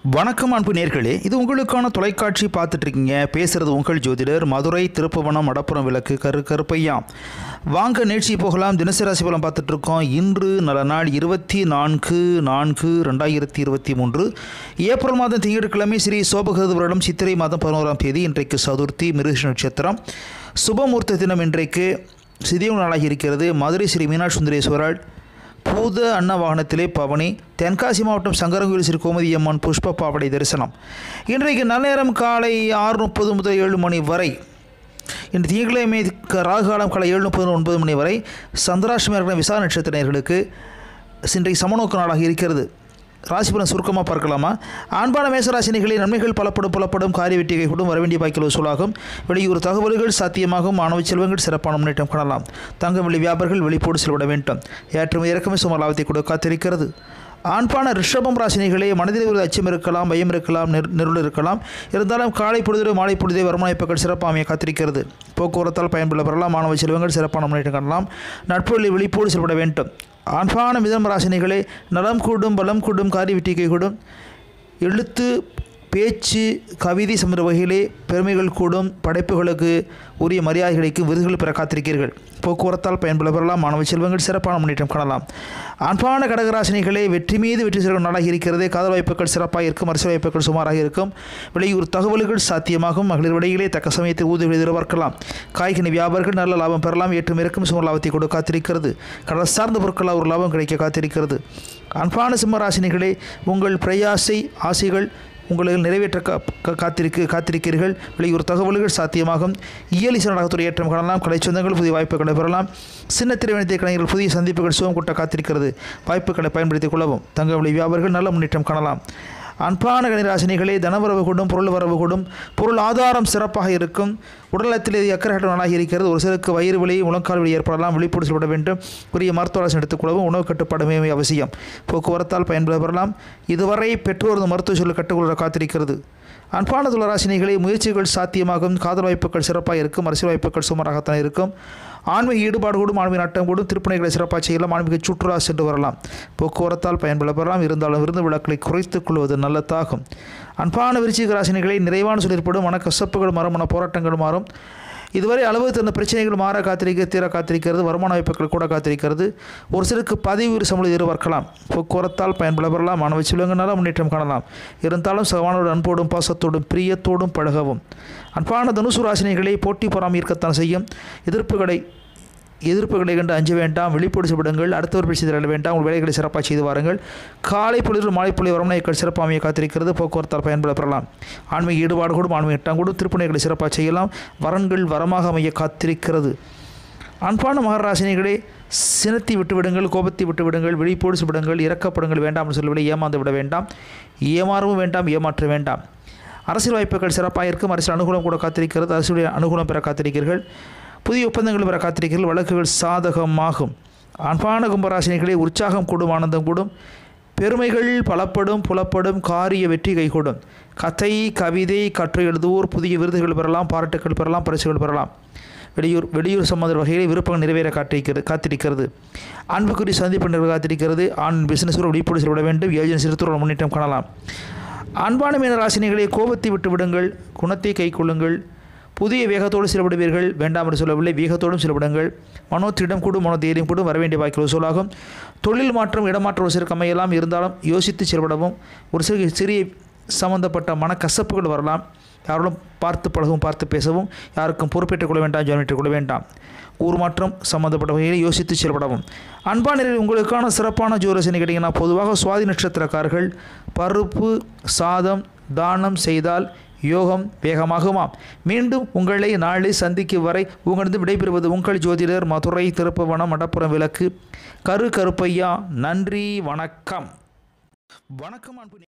வணக்கம் அன்பு நேர்களே இது உங்களுக்கான தொலைக்காட்சி பார்த்துட்டு இருக்கீங்க பேசுறது உங்கள் ஜோதிடர் மதுரை திருப்புவனம் மடப்புறம் விளக்கு கரு கருப்பையா வாங்க நிகழ்ச்சி போகலாம் தினசரி ராசி பலம் பார்த்துட்டு இருக்கோம் இன்று நல்ல நாள் இருபத்தி நான்கு நான்கு ரெண்டாயிரத்தி இருபத்தி மூன்று ஏப்ரல் மாதம் திங்கட்கிழமை ஸ்ரீ சோபகிருத வருடம் சித்திரை மாதம் பதினோராம் தேதி இன்றைக்கு சதுர்த்தி மிருக நட்சத்திரம் சுபமூர்த்த தினம் இன்றைக்கு சிதியம் நாளாகி இருக்கிறது மதுரை ஸ்ரீ மீனாட்சி சுந்தரேஸ்வரர் பூத அன்ன வாகனத்திலே பவனி தென்காசி மாவட்டம் சங்கரங்கோயில் ஸ்ரீ கோமதி அம்மன் புஷ்ப பாவடை தரிசனம் இன்றைக்கு நன்னேரம் காலை ஆறு முப்பது முதல் ஏழு மணி வரை இன்று திங்கட்கிழமை க- ராகு காலம் காலை ஏழு முப்பது ஒன்பது மணி வரை சந்திராஷ்டமி விசா நட்சத்திரர்களுக்கு இன்றைக்கு சமநோக்கு நாளாக இருக்கிறது ராசிபலன் சுருக்கமாக பார்க்கலாமா ஆண்பான மேசராசினிகளின் நன்மைகள் பலப்படும் புலப்படும் காரிய வெற்றிகை கூடும் வரவேண்டிய பாய்க்கல் வசூலாகும் வெளியூர் தகவல்கள் சாத்தியமாகும் மாணவ செல்வங்கள் சிறப்பான முன்னேற்றம் காணலாம் தங்கம் வெளி வியாபாரிகள் வெளிப்போடு செல்விட வேண்டும் ஏற்றும் இறக்கமே சுமார் லாபத்தை கூட காத்திருக்கிறது ஆண்பான ரிஷபம் ராசினிகளே மனதில் ஒரு அச்சம் இருக்கலாம் பயம் இருக்கலாம் நெரு நெருள் இருக்கலாம் இருந்தாலும் காலை பொழுது மாலை பொழுதே வருமானப்பக்கள் சிறப்பாமையை காத்திருக்கிறது போக்குவரத்தால் பயன்பெற பெறலாம் மாணவ செல்வங்கள் சிறப்பான முன்னேற்றம் காணலாம் நட்புகளில் விழிப்போடு செயல்பட வேண்டும் ஆண்பான மிதம் ராசினிகளே நலம் கூடும் பலம் கூடும் காரி வெட்டிக்கை கூடும் எழுத்து பேச்சு கவிதை சம்பந்த வகையிலே பெருமைகள் கூடும் படைப்புகளுக்கு உரிய மரியாதை கிடைக்கும் விருதுகள் பெற காத்திருக்கிறீர்கள் போக்குவரத்தால் பயன்பெற பெறலாம் மாணவ செல்வங்கள் சிறப்பான முன்னேற்றம் காணலாம் அன்பான கடகராசினிகளே வெற்றி மீது வெற்றி செல்வம் நாளாக இருக்கிறது காதல் வாய்ப்புகள் சிறப்பாக இருக்கும் அரசியல் வாய்ப்புகள் சுமாராக இருக்கும் வெளியூர் தகவல்கள் சாத்தியமாகும் மகளிர் விடையிலே தக்க சமயத்தில் ஊதிய எதிர்பார்க்கலாம் காய்கனி வியாபாரிகள் நல்ல லாபம் பெறலாம் ஏற்றும் இறக்கும் சுமார் லாபத்தை கொடு காத்திருக்கிறது கடல் சார்ந்த பொருட்களால் ஒரு லாபம் கிடைக்க காத்திருக்கிறது அன்பான சிம்மராசினிகளே உங்கள் பிரயாசை ஆசைகள் உங்களுக்கு நிறைவேற்ற கா கா- காத்திருக்கு காத்திருக்கிறீர்கள் வெளியூர் தகவல்கள் சாத்தியமாகும் இயல் இசை நாடகத்துறை ஏற்றம் காணலாம் கலை சொந்தங்கள் புதிய வாய்ப்புகளை பெறலாம் சின்ன திரைவனத்தை கலைஞர்கள் புதிய சந்திப்புகள் சுகம் கூட்ட காத்திருக்கிறது வாய்ப்புகளை பயன்படுத்திக் கொள்ளவும் தங்க விலை வியாபாரிகள் நல்ல முன்னேற்றம் காணலாம் அன்பான கணிராசினிகளே தனவரவு கூடும் பொருள் வரவு கூடும் பொருள் ஆதாரம் சிறப்பாக இருக்கும் உடல்நலத்தில் இது அக்கறைகட்ட நாளாக இருக்கிறது ஒரு சிலருக்கு வயிறு வலி முழங்கால் வலி ஏற்படலாம் விழிப்போடு செல்லப்பட வேண்டும் உரிய மருத்துவ ஆலோசனை எடுத்துக்கொள்ளவும் உணவு கட்டுப்பாடு மிக அவசியம் போக்குவரத்தால் பயன்பெற பெறலாம் இதுவரை பெற்றோர் இந்த மருத்துவ சொல்ல கட்டுக்கொள்ள காத்திருக்கிறது அன்பான துளராசினிகளை முயற்சிகள் சாத்தியமாகும் காதல் வாய்ப்புகள் சிறப்பாக இருக்கும் அரசியல் வாய்ப்புகள் சுமாராகத்தான் இருக்கும் ஆன்மீக ஈடுபாடு கூடும் ஆன்மீக நட்டம் கூடும் திருப்பணிகளை சிறப்பாக செய்யலாம் ஆன்மீக சுற்றுலா சென்று வரலாம் போக்குவரத்தால் பயன்பெற பெறலாம் இருந்தாலும் விருந்து விளக்களை குறைத்துக் கொள்வது நல்லதாகும் அன்பான விருச்சிக ராசினிகளை நிறைவான சொல்லிற்படும் மனக்கசப்புகள் மாறும் மன போராட்டங்கள் மாறும் இதுவரை அளவு தந்த பிரச்சனைகள் மாற காத்திருக்க தீர காத்திருக்கிறது வருமான வாய்ப்புகள் கூட காத்திருக்கிறது ஒரு சிலருக்கு பதவி உயர் சம்பளம் எதிர்பார்க்கலாம் போக்குவரத்தால் பயன்பட பெறலாம் மாணவ செல்வங்களால் முன்னேற்றம் காணலாம் இருந்தாலும் சகவானோடு அன்போடும் பாசத்தோடும் பிரியத்தோடும் பழகவும் அன்பான தனுசு ராசினிகளை போட்டி பொறாமை இருக்கத்தான் செய்யும் எதிர்ப்புகளை எதிர்ப்புகளை கண்டு அஞ்ச வேண்டாம் வெளிப்போடு செய்விடுங்கள் அடுத்தவர் பேசி தர வேண்டாம் உங்கள் வேலைகளை சிறப்பாக செய்து வாருங்கள் காலை பொழுது மாலை பொழுது வரமனைகள் சிறப்பாமையை காத்திருக்கிறது போக்குவரத்தால் பயன்பட பெறலாம் ஆன்மீக ஈடுபாடு கூடும் ஆன்மீக எட்டாம் கூடும் திருப்பணிகளை சிறப்பாக செய்யலாம் வரன்கள் வரமாக அமைய காத்திருக்கிறது அன்பான மகராசினிகளே சினத்தை விட்டுவிடுங்கள் கோபத்தை விட்டுவிடுங்கள் விழிப்போடு விடுங்கள் இறக்கப்படுங்கள் வேண்டாம் என்று சொல்லவில்லை ஏமாந்து விட வேண்டாம் ஏமாறவும் வேண்டாம் ஏமாற்ற வேண்டாம் அரசியல் வாய்ப்புகள் சிறப்பாக இருக்கும் அரசியல் அனுகூலம் கூட காத்திருக்கிறது அரசுடைய அனுகூலம் பெற காத்திருக்கிறீர்கள் புதிய ஒப்பந்தங்கள் பெற காத்திருக்கிறீர்கள் வழக்குகள் சாதகமாகும் அன்பான கும்பராசினிகளே உற்சாகம் கூடும் ஆனந்தம் கூடும் பெருமைகள் பலப்படும் புலப்படும் காரிய வெற்றி கைகூடும் கதை கவிதை கற்று எழுதுவோர் புதிய விருதுகள் பெறலாம் பாராட்டுகள் பெறலாம் பரிசுகள் பெறலாம் வெளியூர் வெளியூர் சம்பந்த வகையில் விருப்பங்கள் நிறைவேற காத்திருக்கிறது காத்திருக்கிறது அன்புக்குரிய சந்திப்பு நிறைவு காத்திருக்கிறது ஆண் பிசினஸ் விழிப்போடு செல்விட வேண்டும் ஏஜென்சி சிறுத்துறை முன்னேற்றம் காணலாம் அன்பான மீன ராசினிகளை கோபத்தை விட்டு விடுங்கள் குணத்தை கைக்கொள்ளுங்கள் புதிய வேகத்தோடு செலவிடுவீர்கள் வேண்டாம் என்று சொல்லவில்லை வேகத்தோடும் செலவிடுங்கள் மனோத்திடம் கூடும் மனோதைரியம் கூடும் வரவேண்டிய வாய்க்கு வசூலாகும் தொழில் மாற்றம் இடமாற்றம் ஒரு சிலருக்கு அமையலாம் இருந்தாலும் யோசித்து செயல்படவும் ஒரு சிறு சிறிய சம்பந்தப்பட்ட மனக்கசப்புகள் வரலாம் யாரோடும் பார்த்து பழகவும் பார்த்து பேசவும் யாருக்கும் பொறுப்பேற்றுக் கொள்ள வேண்டாம் ஜாமீன் கொள்ள வேண்டாம் ஊர் மாற்றம் சம்பந்தப்பட்ட வகையில் யோசித்து செயல்படவும் அன்பானரில் உங்களுக்கான சிறப்பான ஜோரசனை கேட்டிங்கன்னா பொதுவாக சுவாதி நட்சத்திரக்காரர்கள் பருப்பு சாதம் தானம் செய்தால் யோகம் வேகமாகுமாம் மீண்டும் உங்களை நாளை சந்திக்கும் வரை உங்களிடம் விடைபெறுவது உங்கள் ஜோதிடர் மதுரை திருப்பவனம் மடப்புறம் விளக்கு கரு கருப்பையா நன்றி வணக்கம் வணக்கம் அன்பு